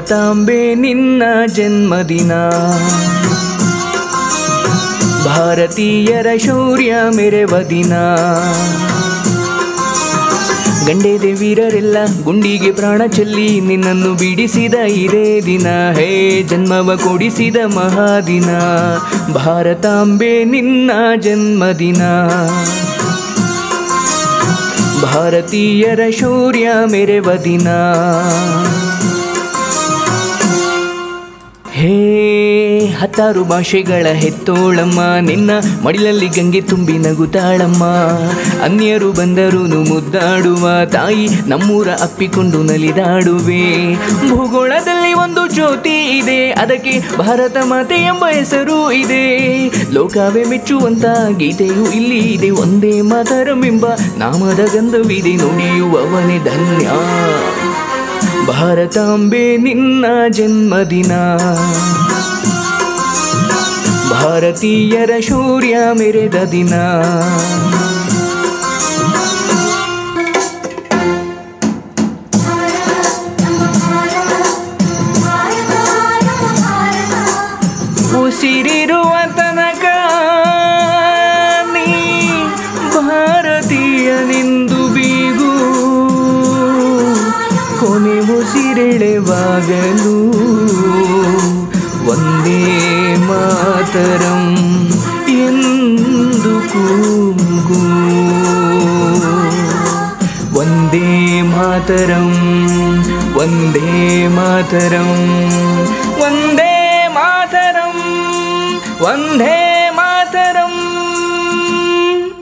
ಭಾರತಾಂಬೆ ನಿನ್ನ ಜನ್ಮದಿನ ಭಾರತೀಯರ ಶೌರ್ಯ ಮೆರೆವ ದಿನ ಗಂಡೆದೆ ವೀರರೆಲ್ಲ ಗುಂಡಿಗೆ ಪ್ರಾಣ ಚೆಲ್ಲಿ ನಿನ್ನನ್ನು ಬಿಡಿಸಿದ ಇದೇ ದಿನ ಹೇ ಜನ್ಮವ ಕೊಡಿಸಿದ ಮಹಾದಿನ ಭಾರತಾಂಬೆ ನಿನ್ನ ಜನ್ಮದಿನ ಭಾರತೀಯರ ಶೌರ್ಯ ಮೆರೆವ ದಿನ ಹೇ ಹತ್ತಾರು ಭಾಷೆಗಳ ಹೆತ್ತೋಳಮ್ಮ ನಿನ್ನ ಮಡಿಲಲ್ಲಿ ಗಂಗೆ ತುಂಬಿ ನಗುತ್ತಾಳಮ್ಮ ಅನ್ಯರು ಬಂದರೂ ಮುದ್ದಾಡುವ ತಾಯಿ ನಮ್ಮೂರ ಅಪ್ಪಿಕೊಂಡು ನಲಿದಾಡುವೆ ಭೂಗೋಳದಲ್ಲಿ ಒಂದು ಜ್ಯೋತಿ ಇದೆ ಅದಕ್ಕೆ ಭಾರತ ಮಾತೆ ಎಂಬ ಹೆಸರು ಇದೆ ಲೋಕವೇ ಮೆಚ್ಚುವಂತ ಗೀತೆಯು ಇಲ್ಲಿ ಇದೆ ಒಂದೇ ಮಾತರಮೆಂಬ ನಾಮದ ಗಂಧವಿದೆ ನುಡಿಯುವವನೇ ಧನ್ಯ ಭಾರತಾಂಬೆ ನಿನ್ನ ಜನ್ಮದಿನ ಭಾರತೀಯರ ಶೌರ್ಯ ಮೆರೆದ ದಿನ ಉಸಿರಿರುವ ತನಕ ನೀ ಭಾರತೀಯನೆಂದು ಬೀಗು ಕೊನೆ ಉಸಿರೆಳೆವಾಗಲು ಒಂದೇ ಮಾತರಂ ಎಂದು ಕೂಗು ಒಂದೇ ಮಾತರಂ ಒಂದೇ ಮಾತರಂ ಒಂದೇ ಮಾತರಂ ಒಂದೇ ಮಾತರಂ